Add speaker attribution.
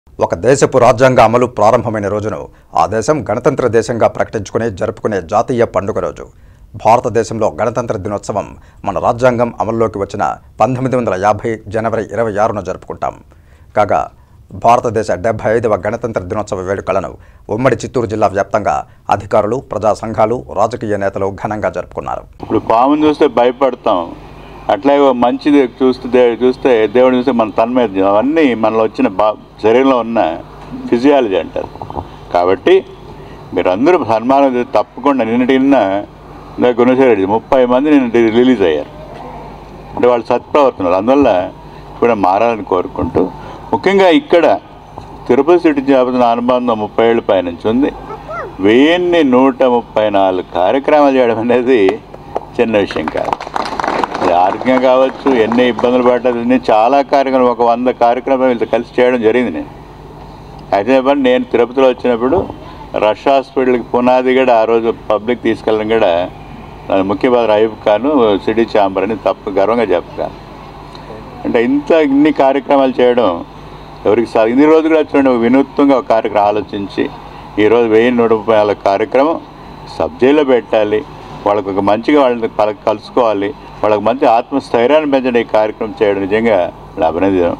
Speaker 1: ఒక దేశపు రాజ్యాంగ అమలు ప్రారంభమైన రోజును ఆ దేశం గణతంత్ర దేశంగా ప్రకటించుకుని జరుపుకునే జాతీయ పండుగ రోజు భారతదేశంలో గణతంత్ర దినోత్సవం మన రాజ్యాంగం అమల్లోకి వచ్చిన పంతొమ్మిది వందల యాభై జనవరి ఇరవై ఆరున జరుపుకుంటాం కాగా భారతదేశ డెబ్బై ఐదవ గణతంత్ర దినోత్సవ వేడుకలను ఉమ్మడి చిత్తూరు జిల్లా వ్యాప్తంగా అధికారులు ప్రజా సంఘాలు రాజకీయ నేతలు ఘనంగా జరుపుకున్నారు
Speaker 2: ఇప్పుడు పాముని చూస్తే భయపడతాం అట్లాగే ఓ మంచిది చూస్తే దే- చూస్తే దేవుడు చూస్తే మన తన్మేద్యం అవన్నీ మనలో వచ్చిన బా శరీరంలో ఉన్న ఫిజియాలజీ అంటారు కాబట్టి మీరు అందరూ సన్మానం చేసి తప్పకుండా నిన్నటి నిన్న గుణశేఖరెడ్డి ముప్పై మంది నిన్న రిలీజ్ అయ్యారు అంటే వాళ్ళు సత్ప్రవర్తనలు అందువల్ల కూడా మారాలని కోరుకుంటూ ముఖ్యంగా ఇక్కడ తిరుపతి సిటీ జాబితా అనుబంధం ముప్పై ఏళ్ళ పైనుంచి ఉంది వెయ్యిన్ని నూట ముప్పై నాలుగు కార్యక్రమాలు చేయడం అనేది చిన్న విషయం కాదు అది ఆరోగ్యం కావచ్చు ఎన్ని ఇబ్బందులు పడ్డది నేను చాలా కార్యక్రమాలు ఒక వంద కార్యక్రమాలు వీళ్ళతో కలిసి చేయడం జరిగింది నేను అయితే చెప్పండి నేను తిరుపతిలో వచ్చినప్పుడు రష్ హాస్పిటల్కి పునాది కూడా ఆ రోజు పబ్లిక్ తీసుకెళ్ళడం కూడా నా ముఖ్య పాత్ర అయ్యూబ్ ఖాను సిటీ ఛాంబర్ అని తప్పు గర్వంగా చెప్తాను అంటే ఇంత ఇన్ని కార్యక్రమాలు చేయడం ఎవరికి సా ఇన్ని రోజులు కూడా చూడండి ఒక వినూత్నంగా ఒక కార్యక్రమం ఆలోచించి ఈరోజు వెయ్యి నూట ముప్పై నాలుగు కార్యక్రమం సబ్జెక్టులో పెట్టాలి వాళ్ళకు ఒక మంచిగా వాళ్ళని కల- కలుసుకోవాలి వాళ్ళకి మంచి ఆత్మస్థైర్యాన్ని పెంచడం ఈ కార్యక్రమం చేయడం నిజంగా అభినందనం